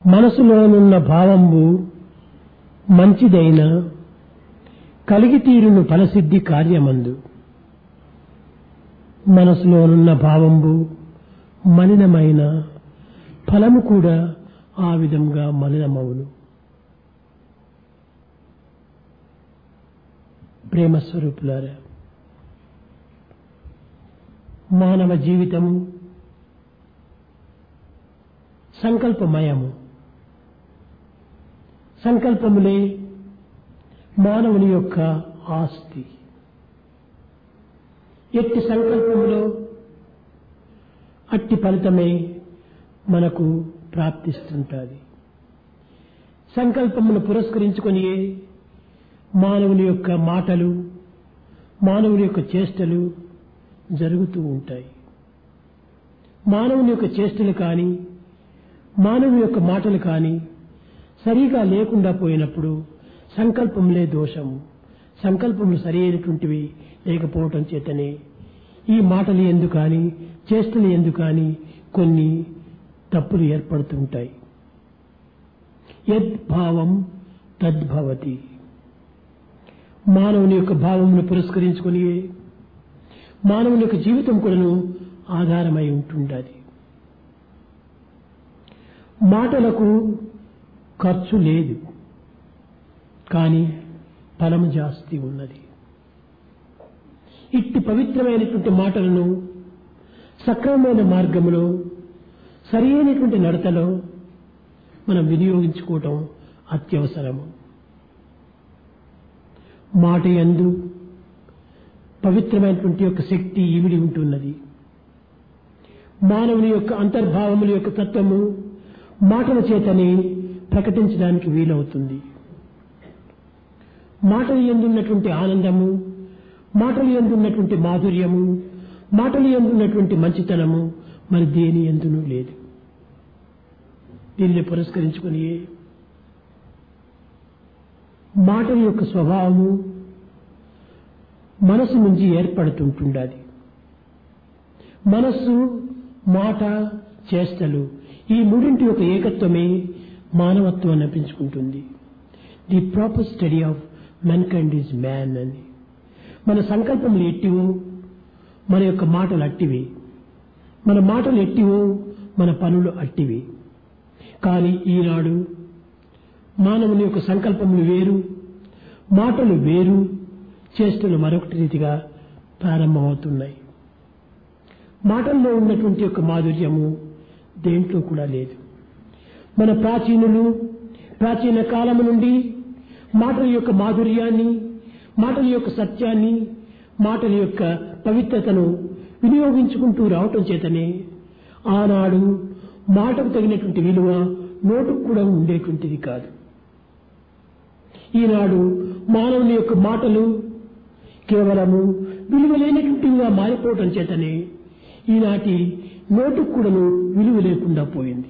మనసులోనున్న భావంబు మంచిదైన కలిగి తీరును ఫలసిద్ధి కార్యమందు మనసులోనున్న భావంబు మలినమైన ఫలము కూడా ఆ విధంగా మలినమవును ప్రేమ స్వరూపులారా మానవ జీవితము సంకల్పమయము సంకల్పములే మానవుని యొక్క ఆస్తి ఎట్టి సంకల్పములో అట్టి ఫలితమే మనకు ప్రాప్తిస్తుంటుంది సంకల్పమును పురస్కరించుకొని మానవుని యొక్క మాటలు మానవుని యొక్క చేష్టలు జరుగుతూ ఉంటాయి మానవుని యొక్క చేష్టలు కానీ మానవుని యొక్క మాటలు కానీ సరిగా లేకుండా పోయినప్పుడు సంకల్పంలే దోషము సంకల్పములు సరి అయినటువంటివి లేకపోవటం చేతనే ఈ మాటలు ఎందు కానీ చేష్టలు ఎందు కానీ కొన్ని తప్పులు ఏర్పడుతుంటాయి యద్భావం తద్భవతి మానవుని యొక్క భావమును పురస్కరించుకొని మానవుని యొక్క జీవితం కూడాను ఆధారమై ఉంటుండది మాటలకు ఖర్చు లేదు కానీ ఫలము జాస్తి ఉన్నది ఇట్టి పవిత్రమైనటువంటి మాటలను సక్రమమైన మార్గంలో సరైనటువంటి నడతలో మనం వినియోగించుకోవటం అత్యవసరము మాట ఎందు పవిత్రమైనటువంటి యొక్క శక్తి ఇమిడి ఉంటున్నది మానవుని యొక్క అంతర్భావముల యొక్క తత్వము మాటల చేతనే ప్రకటించడానికి వీలవుతుంది మాటలు ఎందున్నటువంటి ఆనందము మాటలు ఎందున్నటువంటి మాధుర్యము మాటలు ఎందున్నటువంటి మంచితనము మరి దేని ఎందునూ లేదు దీనిని పురస్కరించుకుని మాటల యొక్క స్వభావము మనసు నుంచి ఏర్పడుతుంటుండాలి మనస్సు మాట చేష్టలు ఈ మూడింటి యొక్క ఏకత్వమే మానవత్వాన్ని అనిపించుకుంటుంది the proper study of mankind is man అని మన సంకల్పములు ఎట్టివో మన యొక్క మాటలు అట్టివి మన మాటలు ఎట్టివో మన పనులు అట్టివి కానీ ఈనాడు మానవుని యొక్క సంకల్పములు వేరు మాటలు వేరు చేష్టలు మరొకటి రీతిగా ప్రారంభమవుతున్నాయి మాటల్లో ఉన్నటువంటి యొక్క మాధుర్యము దేంట్లో కూడా లేదు మన ప్రాచీనులు ప్రాచీన కాలము నుండి మాటల యొక్క మాధుర్యాన్ని మాటల యొక్క సత్యాన్ని మాటల యొక్క పవిత్రతను వినియోగించుకుంటూ రావటం చేతనే ఆనాడు మాటకు తగినటువంటి విలువ నోటుకు కూడా ఉండేటువంటిది కాదు ఈనాడు మానవుని యొక్క మాటలు కేవలము విలువలేనటువంటివిగా మారిపోవటం చేతనే ఈనాటి నోటుకు కూడాను విలువ లేకుండా పోయింది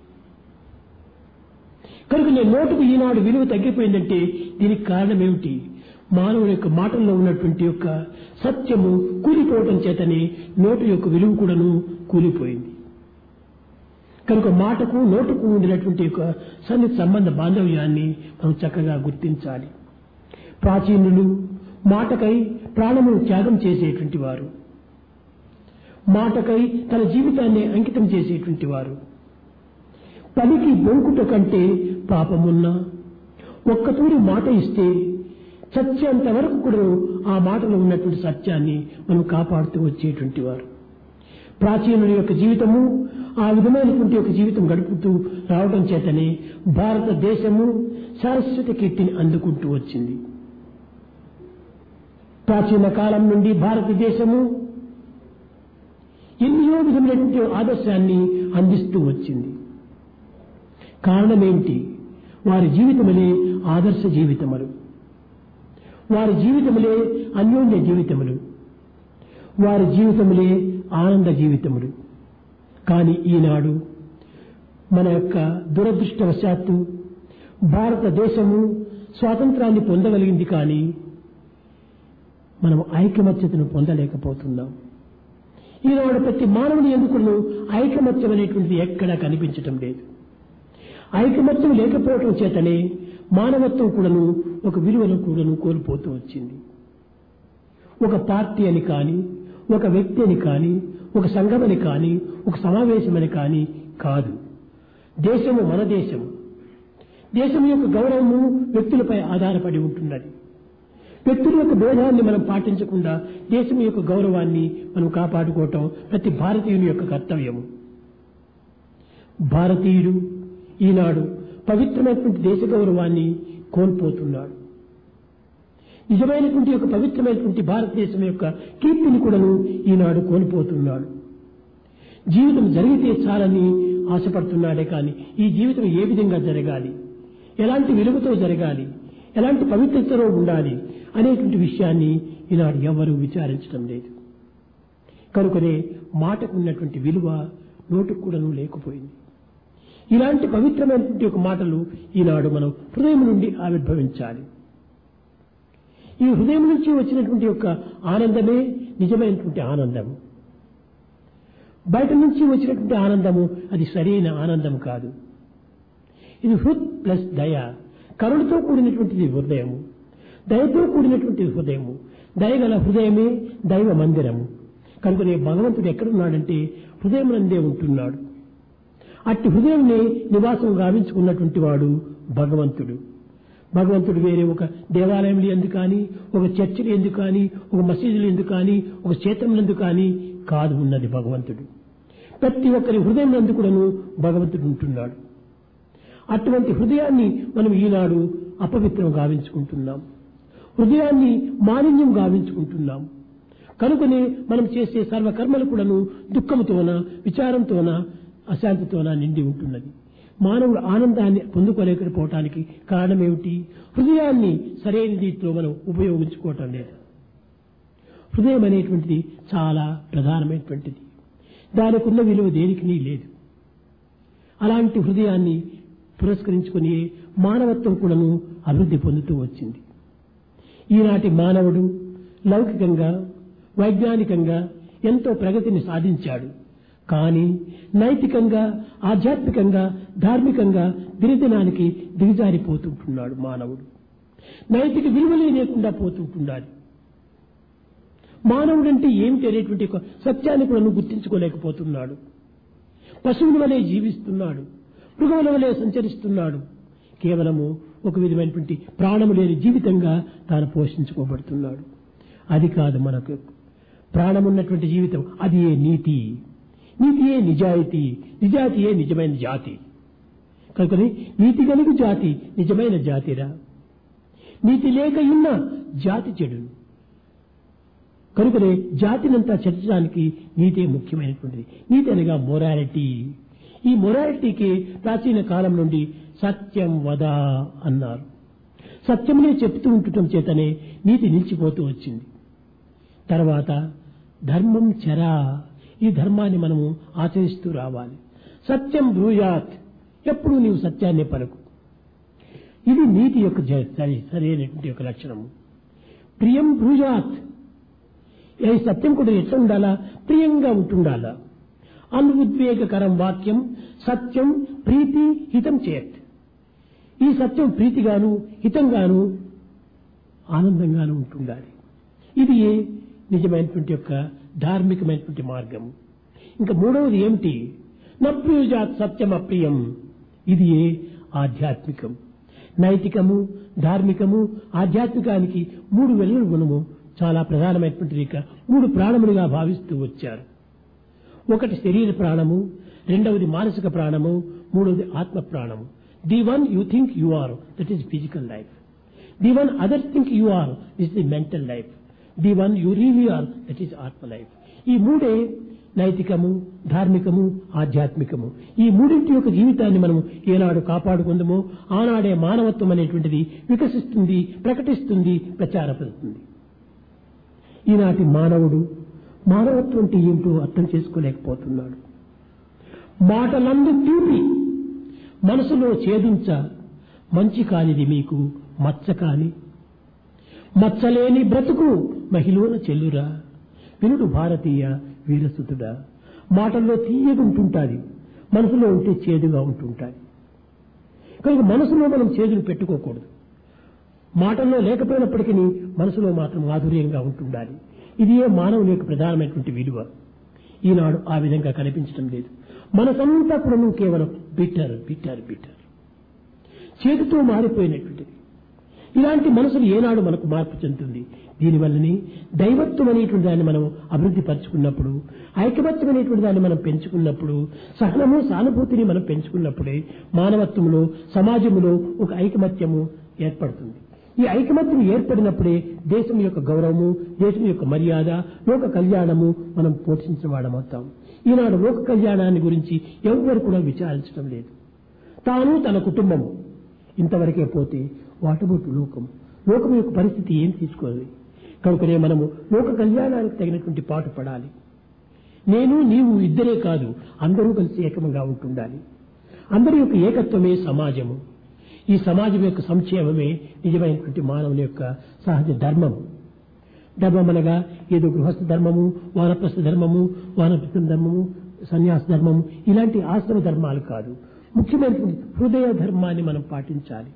కనుక నేను నోటుకు ఈనాడు విలువ తగ్గిపోయిందంటే దీనికి కారణం ఏమిటి మానవుని యొక్క మాటల్లో ఉన్నటువంటి యొక్క సత్యము కూలిపోవటం చేతనే నోటు యొక్క విలువ కూడాను కూలిపోయింది కనుక మాటకు నోటుకు ఉండినటువంటి యొక్క సన్నిహిత సంబంధ బాంధవ్యాన్ని మనం చక్కగా గుర్తించాలి ప్రాచీనులు మాటకై ప్రాణమును త్యాగం చేసేటువంటి వారు మాటకై తన జీవితాన్ని అంకితం చేసేటువంటి వారు పనికి బొంకుట కంటే పాపమున్నా ఒక్కతూరి మాట ఇస్తే సత్యంత వరకు కూడా ఆ మాటలో ఉన్నటువంటి సత్యాన్ని మనం కాపాడుతూ వచ్చేటువంటి వారు ప్రాచీనుల యొక్క జీవితము ఆ విధమైనటువంటి యొక్క జీవితం గడుపుతూ రావడం చేతనే భారతదేశము శాశ్వత కీర్తిని అందుకుంటూ వచ్చింది ప్రాచీన కాలం నుండి భారతదేశము ఎన్నో విధమైనటువంటి ఆదర్శాన్ని అందిస్తూ వచ్చింది కారణం ఏమిటి వారి జీవితములే ఆదర్శ జీవితములు వారి జీవితములే అన్యోన్య జీవితములు వారి జీవితములే ఆనంద జీవితములు కానీ ఈనాడు మన యొక్క దురదృష్టవశాత్తు భారతదేశము స్వాతంత్రాన్ని పొందగలిగింది కానీ మనం ఐకమత్యతను పొందలేకపోతున్నాం ఈనాడు ప్రతి మానవుని ఎందుకు ఐకమత్యం అనేటువంటిది ఎక్కడా కనిపించటం లేదు ఐకమత్యం లేకపోవటం చేతనే మానవత్వం కూడాను ఒక విలువను కూడాను కోల్పోతూ వచ్చింది ఒక పార్టీ అని కానీ ఒక వ్యక్తి అని కానీ ఒక సంఘమని కానీ ఒక సమావేశమని కానీ కాదు దేశము మన దేశము దేశం యొక్క గౌరవము వ్యక్తులపై ఆధారపడి ఉంటున్నది వ్యక్తుల యొక్క భేదాన్ని మనం పాటించకుండా దేశం యొక్క గౌరవాన్ని మనం కాపాడుకోవటం ప్రతి భారతీయుని యొక్క కర్తవ్యము భారతీయుడు ఈనాడు పవిత్రమైనటువంటి దేశ గౌరవాన్ని కోల్పోతున్నాడు నిజమైనటువంటి యొక్క పవిత్రమైనటువంటి భారతదేశం యొక్క కీర్తిని కూడాను ఈనాడు కోల్పోతున్నాడు జీవితం జరిగితే చాలని ఆశపడుతున్నాడే కానీ ఈ జీవితం ఏ విధంగా జరగాలి ఎలాంటి విలువతో జరగాలి ఎలాంటి పవిత్రతలో ఉండాలి అనేటువంటి విషయాన్ని ఈనాడు ఎవరూ విచారించడం లేదు కనుకనే మాటకు ఉన్నటువంటి విలువ నోటుకు కూడాను లేకపోయింది ఇలాంటి పవిత్రమైనటువంటి ఒక మాటలు ఈనాడు మనం హృదయం నుండి ఆవిర్భవించాలి ఈ హృదయం నుంచి వచ్చినటువంటి యొక్క ఆనందమే నిజమైనటువంటి ఆనందము బయట నుంచి వచ్చినటువంటి ఆనందము అది సరైన ఆనందం కాదు ఇది హృద్ ప్లస్ దయ కరుణతో కూడినటువంటిది హృదయము దయతో కూడినటువంటి హృదయము దయగల హృదయమే దైవ మందిరము కనుకనే భగవంతుడు ఎక్కడున్నాడంటే హృదయం నందే ఉంటున్నాడు అట్టి హృదయంని నివాసం గావించుకున్నటువంటి వాడు భగవంతుడు భగవంతుడు వేరే ఒక దేవాలయంలో ఎందుకు కానీ ఒక చర్చిలు ఎందుకు కానీ ఒక మసీదులు ఎందుకు కానీ ఒక క్షేత్రం ఎందుకు కానీ కాదు ఉన్నది భగవంతుడు ప్రతి ఒక్కరి హృదయం కూడాను భగవంతుడు ఉంటున్నాడు అటువంటి హృదయాన్ని మనం ఈనాడు అపవిత్రం గావించుకుంటున్నాం హృదయాన్ని మాలిన్యం గావించుకుంటున్నాం కనుకనే మనం చేసే సర్వకర్మలు కూడాను దుఃఖంతోన విచారంతోన అశాంతితోన నిండి ఉంటున్నది మానవుడు ఆనందాన్ని పొందుకోలేకపోవటానికి కారణమేమిటి హృదయాన్ని సరైన రీతిలో మనం ఉపయోగించుకోవటం లేదు హృదయం అనేటువంటిది చాలా ప్రధానమైనటువంటిది దానికి ఉన్న విలువ దేనికి లేదు అలాంటి హృదయాన్ని పురస్కరించుకుని మానవత్వం కూడాను అభివృద్ధి పొందుతూ వచ్చింది ఈనాటి మానవుడు లౌకికంగా వైజ్ఞానికంగా ఎంతో ప్రగతిని సాధించాడు కానీ నైతికంగా ఆధ్యాత్మికంగా ధార్మికంగా దినదినానికి దిగజారిపోతుంటున్నాడు మానవుడు నైతిక విలువలే లేకుండా పోతుంటున్నాడు మానవుడంటే ఏమిటి అనేటువంటి ఒక సత్యాన్ని కూడా గుర్తించుకోలేకపోతున్నాడు పశువుల వలె జీవిస్తున్నాడు మృగముల వలె సంచరిస్తున్నాడు కేవలము ఒక విధమైనటువంటి ప్రాణము లేని జీవితంగా తాను పోషించుకోబడుతున్నాడు అది కాదు మనకు ప్రాణమున్నటువంటి జీవితం అది ఏ నీతి నీతియే నిజాయితీ నిజాయితీయే నిజమైన జాతి కనుకని నీతి కలుగు జాతి నిజమైన జాతిరా నీతి లేక ఉన్న జాతి చెడును కనుకనే జాతినంతా చర్చడానికి నీతే ముఖ్యమైనటువంటిది నీతి అనగా మొరాలిటీ ఈ మొరాలిటీకి ప్రాచీన కాలం నుండి సత్యం వద అన్నారు సత్యమునే చెప్తూ ఉండటం చేతనే నీతి నిలిచిపోతూ వచ్చింది తర్వాత ధర్మం చరా ఈ ధర్మాన్ని మనము ఆచరిస్తూ రావాలి సత్యం బ్రూయాత్ ఎప్పుడు నీవు సత్యాన్ని పలుకు ఇది నీతి యొక్క జ- సరి సరైనటువంటి యొక్క లక్షణము ప్రియం బ్రూజాత్ ఈ సత్యం కూడా ఎట్లా ఉండాలా ప్రియంగా ఉంటుండాలా అనుద్వేగకరం వాక్యం సత్యం ప్రీతి హితం చేయత్ ఈ సత్యం ప్రీతిగాను హితంగాను ఆనందంగాను ఉంటుండాలి ఇది ఏ నిజమైనటువంటి యొక్క ధార్మికమైనటువంటి మార్గం ఇంకా మూడవది ఏమిటి నప్రియుజాత్ సత్యం అప్రియం ఇది ఏ ఆధ్యాత్మికం నైతికము ధార్మికము ఆధ్యాత్మికానికి మూడు వెలుగులు మనము చాలా ప్రధానమైనటువంటి ఇక మూడు ప్రాణములుగా భావిస్తూ వచ్చారు ఒకటి శరీర ప్రాణము రెండవది మానసిక ప్రాణము మూడవది ఆత్మ ప్రాణము the one you think you are that is physical life the one other think you are is the mental life the one you really are that is atma life ఈ మూడే నైతికము ధార్మికము ఆధ్యాత్మికము ఈ మూడింటి యొక్క జీవితాన్ని మనం ఏనాడు కాపాడుకుందామో ఆనాడే మానవత్వం అనేటువంటిది వికసిస్తుంది ప్రకటిస్తుంది ప్రచారపడుతుంది ఈనాటి మానవుడు మానవత్వం అంటే ఏమిటో అర్థం చేసుకోలేకపోతున్నాడు మాటలందు తీపి మనసులో ఛేదించ మంచి కానిది మీకు మచ్చ కాని మచ్చలేని బ్రతుకు మహిళన చెల్లురా వినుడు భారతీయ వీరసుతుడా మాటల్లో తీయగుంటుంటాది మనసులో ఉంటే చేదుగా ఉంటుంటాయి కనుక మనసులో మనం చేతులు పెట్టుకోకూడదు మాటల్లో లేకపోయినప్పటికీ మనసులో మాత్రం మాధుర్యంగా ఉంటుండాలి ఇది ఏ మానవుని యొక్క ప్రధానమైనటువంటి విలువ ఈనాడు ఆ విధంగా కనిపించడం లేదు మనసంతా కూడా నువ్వు కేవలం బిట్టర్ బిట్టర్ బిట్టర్ చేతితో మారిపోయినటువంటిది ఇలాంటి మనసులు ఏనాడు మనకు మార్పు చెందుతుంది దీనివల్లనే దైవత్వం అనేటువంటి దాన్ని మనం అభివృద్ధి పరుచుకున్నప్పుడు ఐకమత్యం అనేటువంటి దాన్ని మనం పెంచుకున్నప్పుడు సహనము సానుభూతిని మనం పెంచుకున్నప్పుడే మానవత్వంలో సమాజంలో ఒక ఐకమత్యము ఏర్పడుతుంది ఈ ఐకమత్యం ఏర్పడినప్పుడే దేశం యొక్క గౌరవము దేశం యొక్క మర్యాద లోక కళ్యాణము మనం పోషించిన వాడమవుతాం ఈనాడు లోక కళ్యాణాన్ని గురించి ఎవరు కూడా విచారించడం లేదు తాను తన కుటుంబము ఇంతవరకే పోతే వాటబోటు లోకం లోకం యొక్క పరిస్థితి ఏం తీసుకోవాలి కనుకనే మనము లోక కళ్యాణానికి తగినటువంటి పాటు పడాలి నేను నీవు ఇద్దరే కాదు అందరూ కలిసి ఏకమంగా ఉంటుండాలి అందరి యొక్క ఏకత్వమే సమాజము ఈ సమాజం యొక్క సంక్షేమమే నిజమైనటువంటి మానవుని యొక్క సహజ ధర్మము ధర్మం అనగా ఏదో గృహస్థ ధర్మము వానప్రస్థ ధర్మము వానప్రస్థ ధర్మము సన్యాస ధర్మము ఇలాంటి ఆశ్రమ ధర్మాలు కాదు ముఖ్యమైనటువంటి హృదయ ధర్మాన్ని మనం పాటించాలి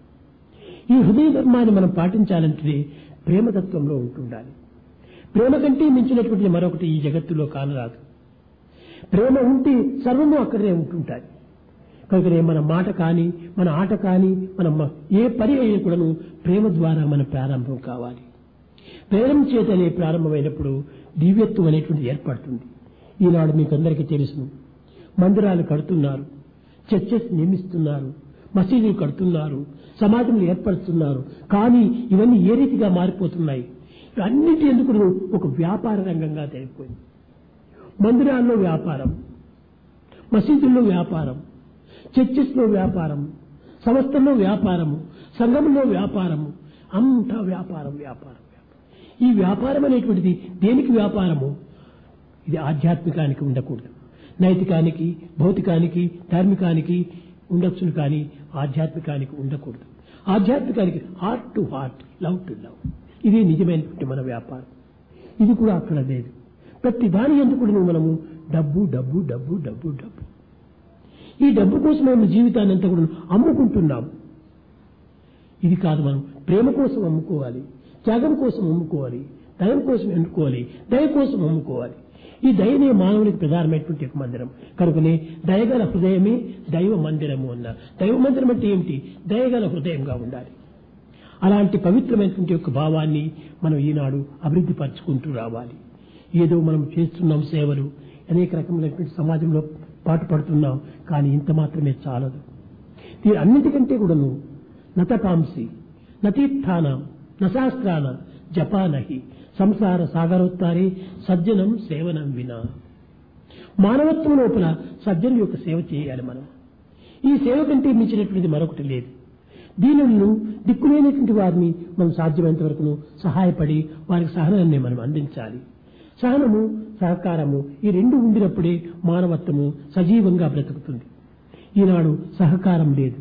ఈ హృదయ ధర్మాన్ని మనం పాటించాలంటే ప్రేమతత్వంలో ఉంటుండాలి ప్రేమ కంటే మించినటువంటి మరొకటి ఈ జగత్తులో కానరాదు ప్రేమ ఉంటే సర్వము అక్కడే ఉంటుంటాయి కనుకనే మన మాట కానీ మన ఆట కానీ మన మ- ఏ పని అయినా కూడాను ప్రేమ ద్వారా మన ప్రారంభం కావాలి ప్రేమ చేతనే ప్రారంభమైనప్పుడు దివ్యత్వం అనేటువంటిది ఏర్పడుతుంది ఈనాడు మీకు అందరికీ తెలుసును మందిరాలు కడుతున్నారు చర్చెస్ నియమిస్తున్నారు మసీదులు కడుతున్నారు సమాజంలో ఏర్పడుతున్నారు కానీ ఇవన్నీ ఏ రీతిగా మారిపోతున్నాయి అన్నిటి ఎందుకు ఒక వ్యాపార రంగంగా తెలిపోయింది మందిరాల్లో వ్యాపారం మసీదుల్లో వ్యాపారం చర్చెస్లో వ్యాపారం సంస్థల్లో వ్యాపారము సంఘంలో వ్యాపారము అంతా వ్యాపారం వ్యాపారం వ్యాపారం ఈ వ్యాపారం అనేటువంటిది దేనికి వ్యాపారము ఇది ఆధ్యాత్మికానికి ఉండకూడదు నైతికానికి భౌతికానికి ధార్మికానికి ఉండొచ్చును కానీ ఆధ్యాత్మికానికి ఉండకూడదు ఆధ్యాత్మికానికి heart to heart love to love ఇది నిజమైనటువంటి మన వ్యాపారం ఇది కూడా అక్కడ లేదు ప్రతి దాని ఎందుకు కూడా మనము డబ్బు డబ్బు డబ్బు డబ్బు డబ్బు ఈ డబ్బు కోసం మన జీవితాన్ని అంతా కూడా అమ్ముకుంటున్నాం ఇది కాదు మనం ప్రేమ కోసం అమ్ముకోవాలి త్యాగం కోసం అమ్ముకోవాలి దయం కోసం ఎన్నుకోవాలి దయ కోసం అమ్ముకోవాలి ఈ దయనే మానవునికి ప్రధానమైనటువంటి ఒక మందిరం కనుకనే దయగల హృదయమే దైవ మందిరము అన్న దైవ మందిరం అంటే ఏమిటి దయగల హృదయంగా ఉండాలి అలాంటి పవిత్రమైనటువంటి యొక్క భావాన్ని మనం ఈనాడు అభివృద్ధి పరుచుకుంటూ రావాలి ఏదో మనం చేస్తున్నాం సేవలు అనేక రకమైనటువంటి సమాజంలో పాటుపడుతున్నాం కానీ ఇంత మాత్రమే చాలదు దీని అన్నిటికంటే కూడాను నతపాంసి నతీర్థాన నశాస్త్రాన జపానహి సంసార సాగరోత్తారే సజ్జనం సేవనం వినా మానవత్వం లోపల సజ్జన యొక్క సేవ చేయాలి మనం ఈ సేవ కంటే మించినటువంటిది మరొకటి లేదు దీనులను దిక్కులేనటువంటి వారిని మనం సాధ్యమైనంత వరకు సహాయపడి వారికి సహనాన్ని మనం అందించాలి సహనము సహకారము ఈ రెండు ఉండినప్పుడే మానవత్వము సజీవంగా బ్రతుకుతుంది ఈనాడు సహకారం లేదు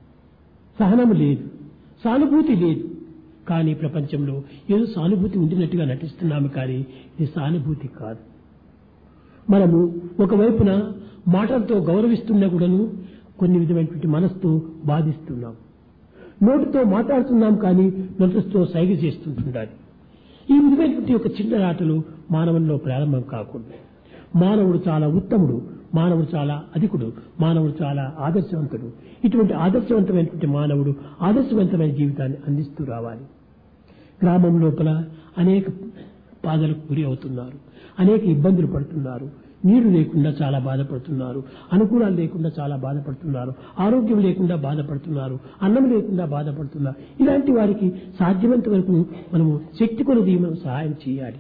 సహనము లేదు సానుభూతి లేదు కానీ ప్రపంచంలో ఏదో సానుభూతి ఉండినట్టుగా నటిస్తున్నాము కానీ ఇది సానుభూతి కాదు మనము ఒకవైపున మాటలతో గౌరవిస్తున్నా కూడాను కొన్ని విధమైనటువంటి మనస్తో బాధిస్తున్నాం నోటితో మాట్లాడుతున్నాం కానీ నోటితో సైగ చేస్తుంటుండాలి ఈ విధమైనటువంటి ఒక చిన్న ఆటలు మానవుల్లో ప్రారంభం కాకూడదు మానవుడు చాలా ఉత్తముడు మానవుడు చాలా అధికుడు మానవుడు చాలా ఆదర్శవంతుడు ఇటువంటి ఆదర్శవంతమైనటువంటి మానవుడు ఆదర్శవంతమైన జీవితాన్ని అందిస్తూ రావాలి గ్రామం లోపల అనేక బాధలకు గురి అవుతున్నారు అనేక ఇబ్బందులు పడుతున్నారు నీరు లేకుండా చాలా బాధపడుతున్నారు అనుకూలాలు లేకుండా చాలా బాధపడుతున్నారు ఆరోగ్యం లేకుండా బాధపడుతున్నారు అన్నం లేకుండా బాధపడుతున్నారు ఇలాంటి వారికి సాధ్యమైనంత వరకు మనము శక్తి కొలది మనం సహాయం చేయాలి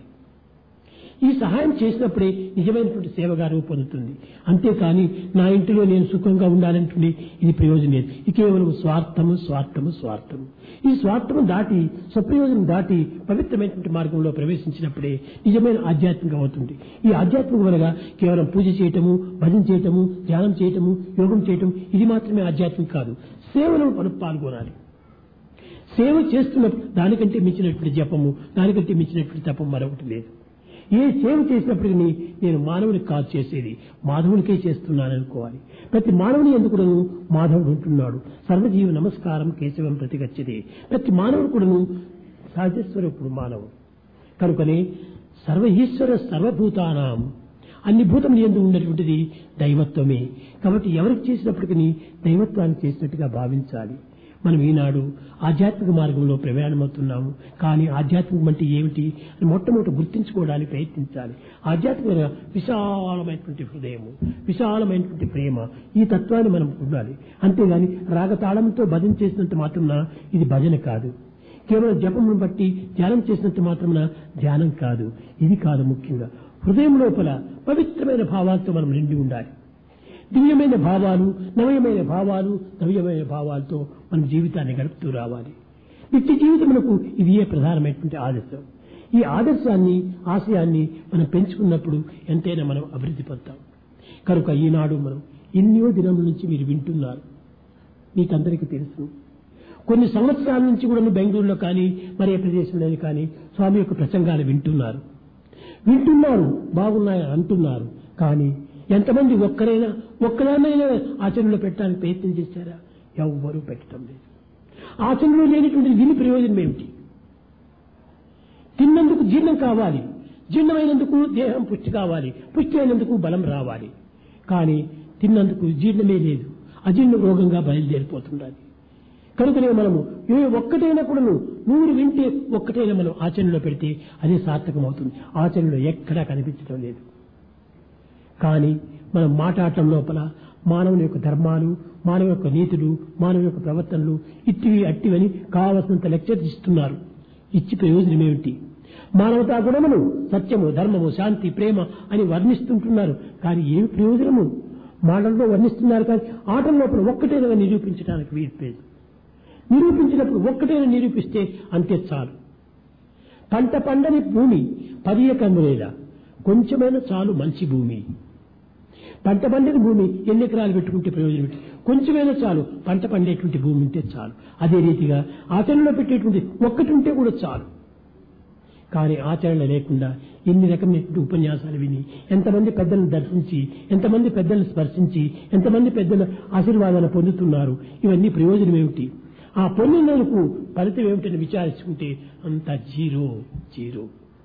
ఈ సహాయం చేసినప్పుడే నిజమైనటువంటి సేవగా రూపొందుతుంది అంతేకాని నా ఇంటిలో నేను సుఖంగా ఉండాలంటుంది ఇది ప్రయోజనం లేదు ఇది కేవలం స్వార్థము స్వార్థము స్వార్థము ఈ స్వార్థము దాటి స్వప్రయోజనం దాటి పవిత్రమైనటువంటి మార్గంలో ప్రవేశించినప్పుడే నిజమైన ఆధ్యాత్మికం అవుతుంది ఈ ఆధ్యాత్మికం అనగా కేవలం పూజ చేయటము భజన చేయటము ధ్యానం చేయటము యోగం చేయటం ఇది మాత్రమే ఆధ్యాత్మికం కాదు సేవలో మనం పాల్గొనాలి సేవ చేస్తున్నప్పుడు దానికంటే మించినటువంటి జపము దానికంటే మించినటువంటి తపం మరొకటి లేదు ఏ సేవ చేసినప్పటికీ నేను మానవునికి కాదు చేసేది మాధవునికే చేస్తున్నాను అనుకోవాలి ప్రతి మానవుని ఎందుకు మాధవుడు ఉంటున్నాడు సర్వజీవ నమస్కారం కేశవం ప్రతిగచ్చది ప్రతి మానవుడు కూడాను సహజస్వరూపుడు మానవుడు కనుకనే సర్వ ఈశ్వర సర్వభూతానాం అన్ని భూతములు ఎందు ఉన్నటువంటిది దైవత్వమే కాబట్టి ఎవరికి చేసినప్పటికీ దైవత్వాన్ని చేసినట్టుగా భావించాలి మనం ఈనాడు ఆధ్యాత్మిక మార్గంలో ప్రయాణమవుతున్నాము కానీ ఆధ్యాత్మికం అంటే ఏమిటి అని మొట్టమొదటి గుర్తించుకోవడానికి ప్రయత్నించాలి ఆధ్యాత్మిక విశాలమైనటువంటి హృదయము విశాలమైనటువంటి ప్రేమ ఈ తత్వాన్ని మనం ఉండాలి అంతేగాని రాగతాళంతో భజన చేసినంత మాత్రం ఇది భజన కాదు కేవలం జపమును బట్టి ధ్యానం చేసినంత మాత్రమున ధ్యానం కాదు ఇది కాదు ముఖ్యంగా హృదయం లోపల పవిత్రమైన భావాలతో మనం నిండి ఉండాలి దివ్యమైన భావాలు నవయమైన భావాలు నవ్యమైన భావాలతో మనం జీవితాన్ని గడుపుతూ రావాలి నిత్య జీవితమునకు ఇది ఏ ప్రధానమైనటువంటి ఆదర్శం ఈ ఆదర్శాన్ని ఆశయాన్ని మనం పెంచుకున్నప్పుడు ఎంతైనా మనం అభివృద్ధి పొందుతాం కనుక ఈనాడు మనం ఎన్నో దినముల నుంచి మీరు వింటున్నారు మీకందరికీ తెలుసు కొన్ని సంవత్సరాల నుంచి కూడా బెంగళూరులో కానీ మరే ప్రదేశంలో కానీ స్వామి యొక్క ప్రసంగాలు వింటున్నారు వింటున్నారు బాగున్నాయని అంటున్నారు కానీ ఎంతమంది ఒక్కరైనా ఒక్కదానైనా ఆచరణలో పెట్టడానికి ప్రయత్నం చేశారా ఎవ్వరూ పెట్టడం లేదు ఆచరణలో లేనటువంటి విని ప్రయోజనం ఏమిటి తిన్నందుకు జీర్ణం కావాలి జీర్ణమైనందుకు దేహం పుష్టి కావాలి పుష్టి అయినందుకు బలం రావాలి కానీ తిన్నందుకు జీర్ణమే లేదు అజీర్ణ రోగంగా బయలుదేరిపోతున్నది కనుకనే మనము ఏ ఒక్కటైనా కూడాను నూరు వింటే ఒక్కటైనా మనం ఆచరణలో పెడితే అదే సార్థకం అవుతుంది ఆచరణలో ఎక్కడా కనిపించడం లేదు కానీ మనం మాట్లాడటం లోపల మానవుని యొక్క ధర్మాలు మానవ యొక్క నీతులు మానవ యొక్క ప్రవర్తనలు ఇట్టివి అట్టివని కావలసినంత లెక్చర్స్ ఇస్తున్నారు ఇచ్చి ప్రయోజనం ఏమిటి మానవతా గుణములు సత్యము ధర్మము శాంతి ప్రేమ అని వర్ణిస్తుంటున్నారు కానీ ఏమి ప్రయోజనము మాటల్లో వర్ణిస్తున్నారు కానీ ఆటల లోపల ఒక్కటైనా నిరూపించడానికి వీల్లేదు నిరూపించినప్పుడు ఒక్కటైనా నిరూపిస్తే అంతే చాలు పంట పండని భూమి పది ఎకరములేదా కొంచెమైనా చాలు మంచి భూమి పంట పండిన భూమి ఎన్ని ఎకరాలు పెట్టుకుంటే ప్రయోజనం ఏంటి? కొంచెమైనా చాలు పంట పండేటువంటి భూమి ఉంటే చాలు అదే రీతిగా ఆచరణలో పెట్టేటువంటి ఒక్కటి ఉంటే కూడా చాలు కానీ ఆచరణ లేకుండా ఎన్ని రకమైనటువంటి ఉపన్యాసాలు విని ఎంతమంది పెద్దలను దర్శించి ఎంతమంది పెద్దలను స్పర్శించి ఎంతమంది పెద్దల ఆశీర్వాదాలు పొందుతున్నారు ఇవన్నీ ప్రయోజనం ఏమిటి ఆ పొందినందుకు ఫలితం ఏమిటని విచారించుకుంటే అంత జీరో జీరో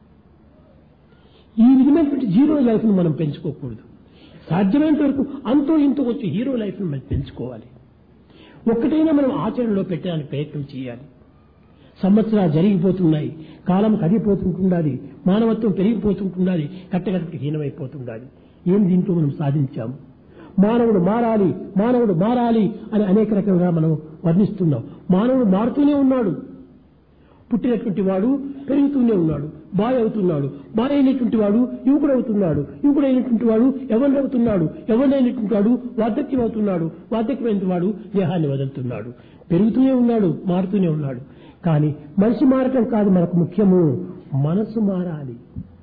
ఈ విధమైనటువంటి జీరో లైఫ్ ను మనం పెంచుకోకూడదు సాధ్యమైనంత వరకు అంతో ఇంతో వచ్చి హీరో లైఫ్ ను మనం పెంచుకోవాలి ఒక్కటైనా మనం ఆచరణలో పెట్టడానికి ప్రయత్నం చేయాలి సంవత్సరాలు జరిగిపోతున్నాయి కాలం కదిలిపోతుంటున్నది మానవత్వం పెరిగిపోతుంటున్నది కట్టగట్టకి హీనమైపోతుండాలి ఏం దీంట్లో మనం సాధించాము మానవుడు మారాలి మానవుడు మారాలి అని అనేక రకంగా మనం వర్ణిస్తున్నాం మానవుడు మారుతూనే ఉన్నాడు పుట్టినటువంటి వాడు పెరుగుతూనే ఉన్నాడు బాయ్ అవుతున్నాడు బాయ్ అయినటువంటి వాడు యువకుడు అవుతున్నాడు యువకుడు అయినటువంటి వాడు ఎవరు అవుతున్నాడు ఎవరినైనటువంటి వాడు వార్ధక్యం అవుతున్నాడు వార్ధక్యమైన వాడు దేహాన్ని వదులుతున్నాడు పెరుగుతూనే ఉన్నాడు మారుతూనే ఉన్నాడు కానీ మనిషి మారటం కాదు మనకు ముఖ్యము మనసు మారాలి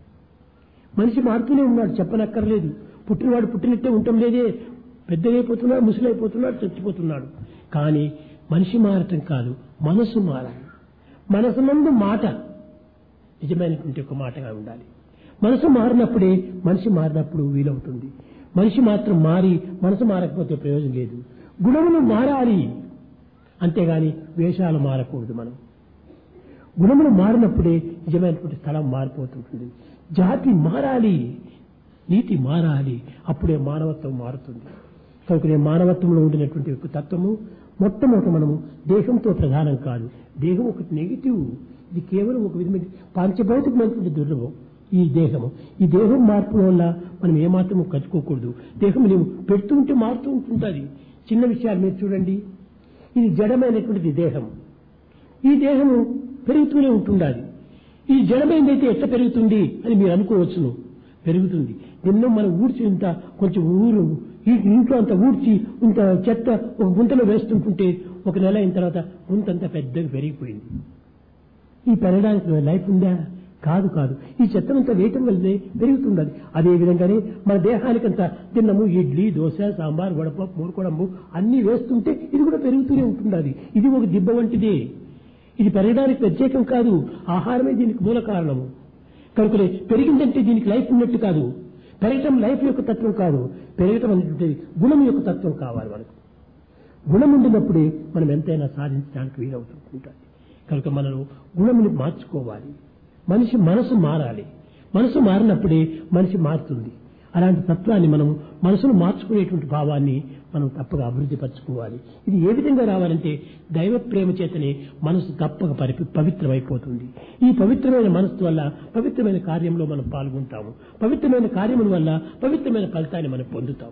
మనిషి మారుతూనే ఉన్నాడు చెప్పనక్కర్లేదు పుట్టినవాడు పుట్టినట్టే ఉండటం లేదే పెద్దగైపోతున్నాడు ముసలైపోతున్నాడు చచ్చిపోతున్నాడు కానీ మనిషి మారటం కాదు మనసు మారాలి మనసు నందు మాట నిజమైనటువంటి ఒక మాటగా ఉండాలి మనసు మారినప్పుడే మనిషి మారినప్పుడు వీలవుతుంది మనిషి మాత్రం మారి మనసు మారకపోతే ప్రయోజనం లేదు గుణములు మారాలి అంతేగాని వేషాలు మారకూడదు మనం గుణములు మారినప్పుడే నిజమైనటువంటి స్థలం మారిపోతుంటుంది జాతి మారాలి నీతి మారాలి అప్పుడే మానవత్వం మారుతుంది కనుకనే మానవత్వంలో ఉండినటువంటి ఒక తత్వము మొట్టమొదట మనము దేహంతో ప్రధానం కాదు దేహం ఒకటి నెగిటివ్ ఇది కేవలం ఒక విధమైన పాంచభౌతికమైనటువంటి దుర్లభం ఈ దేహము ఈ దేహం మార్పు వల్ల మనం ఏమాత్రం కట్టుకోకూడదు దేహం నీవు పెడుతూ ఉంటే మారుతూ ఉంటుంటుంది చిన్న విషయాలు మీరు చూడండి ఇది జడమైనటువంటిది దేహం ఈ దేహము పెరుగుతూనే ఉంటుండాలి ఈ జడమైందైతే ఎట్లా పెరుగుతుంది అని మీరు అనుకోవచ్చును పెరుగుతుంది ఎన్నో మనం ఊడ్చి ఇంత కొంచెం ఊరు ఈ ఇంట్లో అంత ఊడ్చి ఇంత చెత్త ఒక గుంతలో వేస్తుంటుంటే ఒక నెల అయిన తర్వాత గుంత అంతా పెద్దగా పెరిగిపోయింది ఈ పెరగడానికి లైఫ్ ఉందా కాదు కాదు ఈ చెత్తనంతా వేయటం వల్లనే పెరుగుతుండాలి అదే విధంగానే మన దేహానికంత తిన్నము ఇడ్లీ దోశ సాంబార్ వడపప్పు మూరుకోవడము అన్ని వేస్తుంటే ఇది కూడా పెరుగుతూనే ఉంటుండాలి ఇది ఒక దిబ్బ వంటిదే ఇది పెరగడానికి ప్రత్యేకం కాదు ఆహారమే దీనికి మూల కారణము కనుకనే పెరిగిందంటే దీనికి లైఫ్ ఉన్నట్టు కాదు పెరగటం లైఫ్ యొక్క తత్వం కాదు పెరగటం అనేటువంటి గుణం యొక్క తత్వం కావాలి మనకు గుణం ఉండినప్పుడే మనం ఎంతైనా సాధించడానికి వీలవుతుంటుంది కనుక మనం గుణముని మార్చుకోవాలి మనిషి మనసు మారాలి మనసు మారినప్పుడే మనిషి మారుతుంది అలాంటి తత్వాన్ని మనం మనసును మార్చుకునేటువంటి భావాన్ని మనం తప్పగా అభివృద్ధి పరచుకోవాలి ఇది ఏ విధంగా రావాలంటే దైవ ప్రేమ చేతనే మనసు తప్పక పరి పవిత్రమైపోతుంది ఈ పవిత్రమైన మనస్సు వల్ల పవిత్రమైన కార్యంలో మనం పాల్గొంటాము పవిత్రమైన కార్యముల వల్ల పవిత్రమైన ఫలితాన్ని మనం పొందుతాం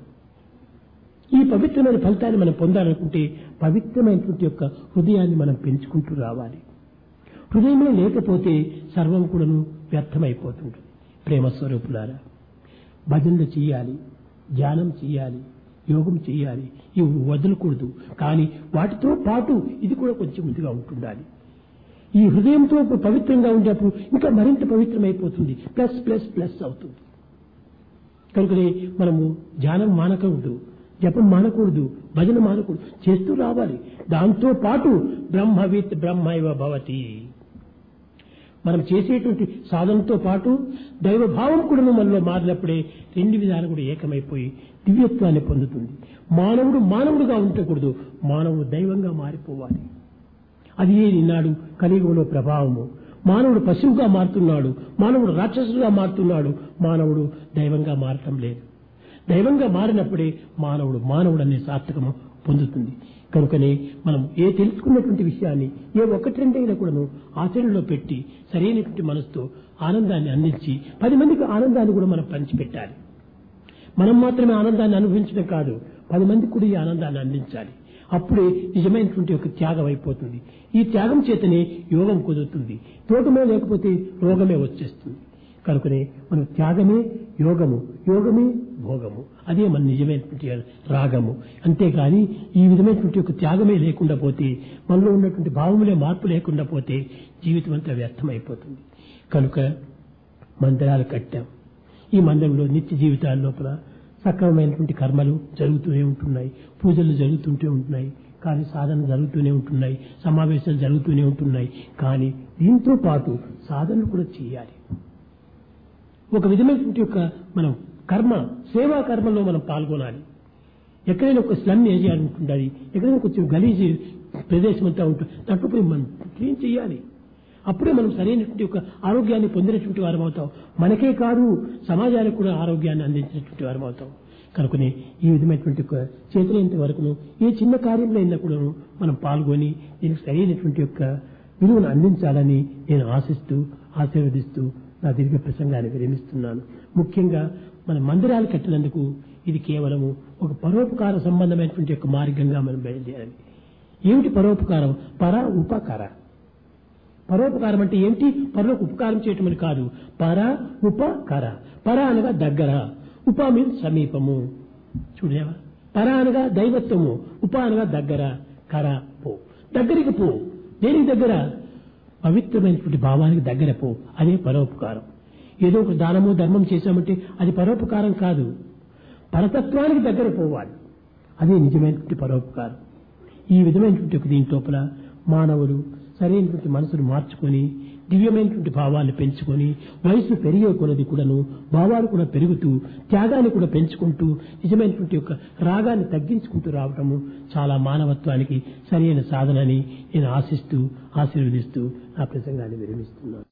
ఈ పవిత్రమైన ఫలితాన్ని మనం పొందాలనుకుంటే పవిత్రమైనటువంటి యొక్క హృదయాన్ని మనం పెంచుకుంటూ రావాలి హృదయమే లేకపోతే సర్వం కూడాను వ్యర్థమైపోతుంది ప్రేమ స్వరూపులారా భజనలు చేయాలి ధ్యానం చేయాలి యోగం చేయాలి ఇవి వదలకూడదు కానీ వాటితో పాటు ఇది కూడా కొంచెం ఇదిగా ఉంటుండాలి ఈ హృదయంతో పవిత్రంగా ఉండేప్పుడు ఇంకా మరింత పవిత్రమైపోతుంది ప్లస్ ప్లస్ ప్లస్ అవుతుంది కనుకనే మనము ధ్యానం మానకూడదు జపం మానకూడదు భజన మానకూడదు చేస్తూ రావాలి దాంతో పాటు బ్రహ్మవిత్ బ్రహ్మైవ భవతి మనం చేసేటువంటి సాధనతో పాటు దైవభావం కూడా మనలో మారినప్పుడే రెండు విధాలు కూడా ఏకమైపోయి దివ్యత్వాన్ని పొందుతుంది మానవుడు మానవుడుగా ఉండకూడదు మానవుడు దైవంగా మారిపోవాలి అది ఈనాడు కలియుగంలో ప్రభావము మానవుడు పశువుగా మారుతున్నాడు మానవుడు రాక్షసుగా మారుతున్నాడు మానవుడు దైవంగా మారటం లేదు దైవంగా మారినప్పుడే మానవుడు మానవుడు అనే సార్థకము పొందుతుంది కనుకనే మనం ఏ తెలుసుకున్నటువంటి విషయాన్ని ఏ ఒక్కటి రెండైనా కూడాను ఆచరణలో పెట్టి సరైనటువంటి మనసుతో ఆనందాన్ని అందించి పది మందికి ఆనందాన్ని కూడా మనం పంచిపెట్టాలి మనం మాత్రమే ఆనందాన్ని అనుభవించడం కాదు పది మందికి కూడా ఈ ఆనందాన్ని అందించాలి అప్పుడే నిజమైనటువంటి ఒక త్యాగం అయిపోతుంది ఈ త్యాగం చేతనే యోగం కుదురుతుంది తోటమే లేకపోతే రోగమే వచ్చేస్తుంది కనుకనే మన త్యాగమే యోగము యోగమే భోగము అదే మన నిజమైనటువంటి రాగము అంతేగాని ఈ విధమైనటువంటి ఒక త్యాగమే లేకుండా పోతే మనలో ఉన్నటువంటి భావములే మార్పు లేకుండా పోతే జీవితం అంతా వ్యర్థమైపోతుంది కనుక మందిరాలు కట్టాం ఈ మందిరంలో నిత్య జీవితాల లోపల సక్రమమైనటువంటి కర్మలు జరుగుతూనే ఉంటున్నాయి పూజలు జరుగుతుంటే ఉంటున్నాయి కానీ సాధన జరుగుతూనే ఉంటున్నాయి సమావేశాలు జరుగుతూనే ఉంటున్నాయి కానీ దీంతో పాటు సాధనలు కూడా చేయాలి ఒక విధమైనటువంటి యొక్క మనం కర్మ సేవా కర్మలో మనం పాల్గొనాలి ఎక్కడైనా ఒక స్లమ్ ఏరియా ఉంటుండాలి ఎక్కడైనా కొంచెం గలీజీ ప్రదేశం అంతా ఉంటుంది దాంట్లో పోయి మనం క్లీన్ చేయాలి అప్పుడే మనం సరైనటువంటి ఒక ఆరోగ్యాన్ని పొందినటువంటి వారం అవుతాం మనకే కాదు సమాజానికి కూడా ఆరోగ్యాన్ని అందించినటువంటి వారం అవుతాం కనుకనే ఈ విధమైనటువంటి ఒక చేతులైనంత వరకును ఏ చిన్న కార్యంలో అయినా కూడా మనం పాల్గొని దీనికి సరైనటువంటి యొక్క విలువను అందించాలని నేను ఆశిస్తూ ఆశీర్వదిస్తూ నా దీర్ఘ ప్రసంగాన్ని విరమిస్తున్నాను ముఖ్యంగా మన మందిరాలు కట్టినందుకు ఇది కేవలము ఒక పరోపకార సంబంధమైనటువంటి యొక్క మార్గంగా మనం బయలుదేరాలి ఏమిటి పరోపకారం పర ఉపకార పరోపకారం అంటే ఏమిటి పరులకు ఉపకారం చేయటం అని కాదు పర ఉపకర పర అనగా దగ్గర ఉప మీన్స్ సమీపము చూడేవా పర అనగా దైవత్వము ఉప అనగా దగ్గర కర పో దగ్గరికి పో దేనికి దగ్గర పవిత్రమైనటువంటి భావానికి దగ్గర పో అదే పరోపకారం ఏదో ఒక దానము ధర్మం చేశామంటే అది పరోపకారం కాదు పరతత్వానికి దగ్గర పోవాలి అదే నిజమైనటువంటి పరోపకారం ఈ విధమైనటువంటి ఒక దీని లోపల మానవులు సరైనటువంటి మనసును మార్చుకొని దివ్యమైనటువంటి భావాన్ని పెంచుకొని వయసు పెరిగే కొలది కూడాను భావాలు కూడా పెరుగుతూ త్యాగాన్ని కూడా పెంచుకుంటూ నిజమైనటువంటి యొక్క రాగాన్ని తగ్గించుకుంటూ రావటము చాలా మానవత్వానికి సరైన సాధనని నేను ఆశిస్తూ ఆశీర్వదిస్తూ నా ప్రసంగాన్ని విరమిస్తున్నాను